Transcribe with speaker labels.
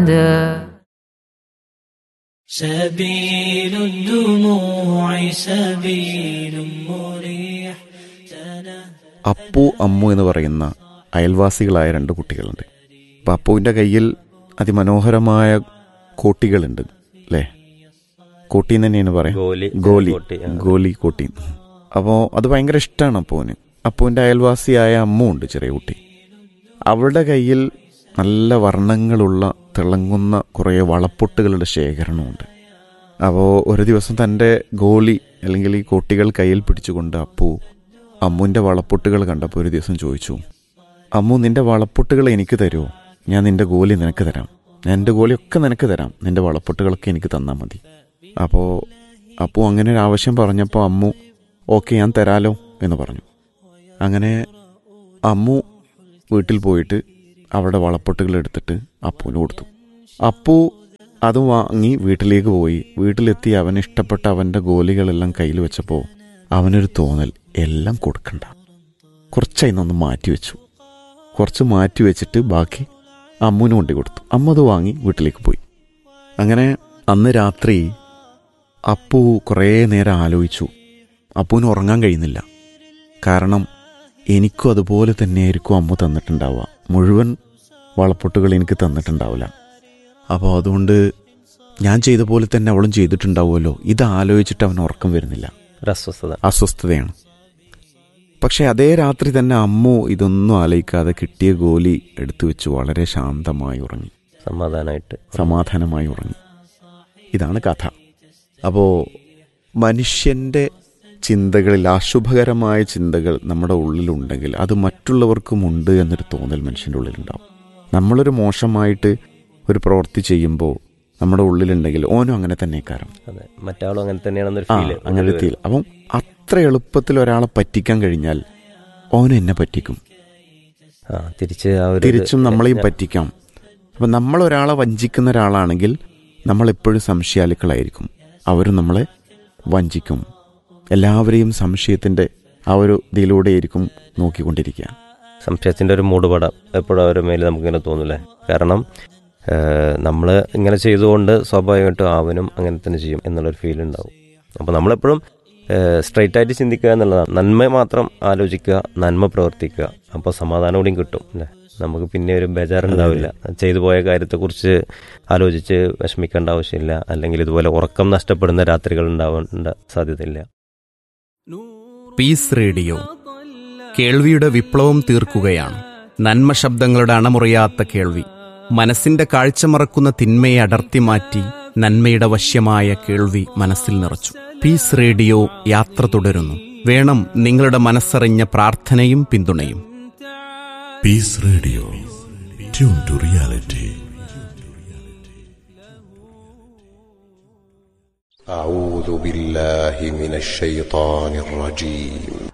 Speaker 1: سبيل الدموع سبيل مريح
Speaker 2: അപ്പു അമ്മു എന്ന് പറയുന്ന അയൽവാസികളായ രണ്ട് കുട്ടികളുണ്ട് അപ്പം അപ്പുവിൻ്റെ കയ്യിൽ അതിമനോഹരമായ കോട്ടികളുണ്ട് അല്ലേ കോട്ടി എന്ന് തന്നെയാണ് പറയാം
Speaker 3: ഗോലി
Speaker 2: ഗോലി
Speaker 3: കോട്ടി, ആ.
Speaker 2: ഗോലി കോട്ടി അപ്പോൾ അത് ഭയങ്കര ഇഷ്ടമാണ് അപ്പുവിന് അപ്പുവിൻ്റെ അയൽവാസിയായ അമ്മു ഉണ്ട് ചെറിയ കുട്ടി അവളുടെ കയ്യിൽ നല്ല വർണ്ണങ്ങളുള്ള തിളങ്ങുന്ന കുറേ വളപ്പൊട്ടുകളുടെ ശേഖരണമുണ്ട് അപ്പോൾ ഒരു ദിവസം തൻ്റെ ഗോലി അല്ലെങ്കിൽ ഈ കോട്ടികൾ കയ്യിൽ പിടിച്ചുകൊണ്ട് അപ്പു അമ്മുവിൻ്റെ വളപ്പൊട്ടുകൾ കണ്ടപ്പോൾ ഒരു ദിവസം ചോദിച്ചു അമ്മു നിന്റെ വളപ്പൊട്ടുകൾ എനിക്ക് തരുമോ ഞാൻ നിന്റെ ഗോലി നിനക്ക് തരാം ഞാൻ എൻ്റെ ഗോലിയൊക്കെ നിനക്ക് തരാം നിന്റെ വളപ്പൊട്ടുകളൊക്കെ എനിക്ക് തന്നാൽ മതി അപ്പോൾ അപ്പു അങ്ങനെ ഒരു ആവശ്യം പറഞ്ഞപ്പോൾ അമ്മു ഓക്കെ ഞാൻ തരാലോ എന്ന് പറഞ്ഞു അങ്ങനെ അമ്മു വീട്ടിൽ പോയിട്ട് അവളുടെ വളപ്പൊട്ടുകൾ എടുത്തിട്ട് അപ്പുവിന് കൊടുത്തു അപ്പു അത് വാങ്ങി വീട്ടിലേക്ക് പോയി വീട്ടിലെത്തി അവന് ഇഷ്ടപ്പെട്ട അവൻ്റെ ഗോലികളെല്ലാം കയ്യിൽ വെച്ചപ്പോൾ അവനൊരു തോന്നൽ എല്ലാം കൊടുക്കണ്ട കുറച്ചായി നിന്ന് മാറ്റി വെച്ചു കുറച്ച് മാറ്റി വെച്ചിട്ട് ബാക്കി അമ്മുവിന് കൊണ്ടു കൊടുത്തു അമ്മ അത് വാങ്ങി വീട്ടിലേക്ക് പോയി അങ്ങനെ അന്ന് രാത്രി അപ്പു കുറേ നേരം ആലോചിച്ചു അപ്പുവിന് ഉറങ്ങാൻ കഴിയുന്നില്ല കാരണം എനിക്കും അതുപോലെ തന്നെയായിരിക്കും അമ്മ തന്നിട്ടുണ്ടാവുക മുഴുവൻ വളപ്പൊട്ടുകൾ എനിക്ക് തന്നിട്ടുണ്ടാവില്ല അപ്പോൾ അതുകൊണ്ട് ഞാൻ ചെയ്ത പോലെ തന്നെ അവളും ചെയ്തിട്ടുണ്ടാവുമല്ലോ ഇത് ആലോചിച്ചിട്ട് അവന് ഉറക്കം വരുന്നില്ല
Speaker 3: ഒരു അസ്വസ്ഥത
Speaker 2: അസ്വസ്ഥതയാണ് പക്ഷെ അതേ രാത്രി തന്നെ അമ്മു ഇതൊന്നും ആലോചിക്കാതെ കിട്ടിയ ഗോലി എടുത്തു വെച്ച് വളരെ ശാന്തമായി ഉറങ്ങി
Speaker 3: സമാധാനമായിട്ട്
Speaker 2: സമാധാനമായി ഉറങ്ങി ഇതാണ് കഥ അപ്പോൾ മനുഷ്യൻ്റെ ചിന്തകളിൽ അശുഭകരമായ ചിന്തകൾ നമ്മുടെ ഉള്ളിലുണ്ടെങ്കിൽ അത് മറ്റുള്ളവർക്കും ഉണ്ട് എന്നൊരു തോന്നൽ മനുഷ്യൻ്റെ ഉള്ളിലുണ്ടാവും നമ്മളൊരു മോശമായിട്ട് ഒരു പ്രവൃത്തി ചെയ്യുമ്പോൾ നമ്മുടെ ഉള്ളിലുണ്ടെങ്കിൽ ഓനും അങ്ങനെ തന്നെ കാരണം
Speaker 3: അതെ മറ്റാളും അങ്ങനെ തന്നെയാണെന്നൊരു
Speaker 2: ആ
Speaker 3: ഫീല്
Speaker 2: അങ്ങനെ തീൽ അപ്പം അത്ര എളുപ്പത്തിൽ ഒരാളെ പറ്റിക്കാൻ കഴിഞ്ഞാൽ ഓനും എന്നെ പറ്റിക്കും
Speaker 3: ആ തിരിച്ച് ആ ഒരു
Speaker 2: തിരിച്ചും നമ്മളെയും പറ്റിക്കാം അപ്പം നമ്മൾ ഒരാളെ വഞ്ചിക്കുന്ന ഒരാളാണെങ്കിൽ നമ്മളെപ്പോഴും സംശയാലുക്കളായിരിക്കും അവരും നമ്മളെ വഞ്ചിക്കും എല്ലാവരെയും സംശയത്തിൻ്റെ ആ ഒരു ഇതിലൂടെയായിരിക്കും നോക്കിക്കൊണ്ടിരിക്കുക
Speaker 3: സംശയത്തിന്റെ ഒരു മൂടുപടം എപ്പോഴും അവരുടെ മേലെ നമുക്കിങ്ങനെ തോന്നൂലേ കാരണം നമ്മൾ ഇങ്ങനെ ചെയ്തുകൊണ്ട് സ്വാഭാവികമായിട്ടും അവനും അങ്ങനെ തന്നെ ചെയ്യും എന്നുള്ളൊരു ഫീൽ ഉണ്ടാവും അപ്പോൾ നമ്മളെപ്പോഴും സ്ട്രൈറ്റ് ആയിട്ട് ചിന്തിക്കുക എന്നുള്ളതാണ് നന്മ മാത്രം ആലോചിക്കുക നന്മ പ്രവർത്തിക്കുക അപ്പോൾ സമാധാനം കൂടിയും കിട്ടും അല്ലേ നമുക്ക് പിന്നെ ഒരു ബേജാറുണ്ടാവില്ല ചെയ്തു പോയ കാര്യത്തെക്കുറിച്ച് ആലോചിച്ച് വിഷമിക്കേണ്ട ആവശ്യമില്ല അല്ലെങ്കിൽ ഇതുപോലെ ഉറക്കം നഷ്ടപ്പെടുന്ന രാത്രികൾ ഉണ്ടാവേണ്ട സാധ്യതയില്ല
Speaker 4: പീസ് റേഡിയോ കേൾവിയുടെ വിപ്ലവം തീർക്കുകയാണ് നന്മ ശബ്ദങ്ങളുടെ അണമുറിയാത്ത കേൾവി മനസ്സിന്റെ കാഴ്ച മറക്കുന്ന തിന്മയെ അടർത്തി മാറ്റി നന്മയുടെ വശ്യമായ കേൾവി മനസ്സിൽ നിറച്ചു പീസ് റേഡിയോ യാത്ര തുടരുന്നു വേണം നിങ്ങളുടെ മനസ്സറിഞ്ഞ പ്രാർത്ഥനയും പിന്തുണയും
Speaker 5: Peace Radio. Tune to reality.
Speaker 6: أعوذ بالله من الشيطان الرجيم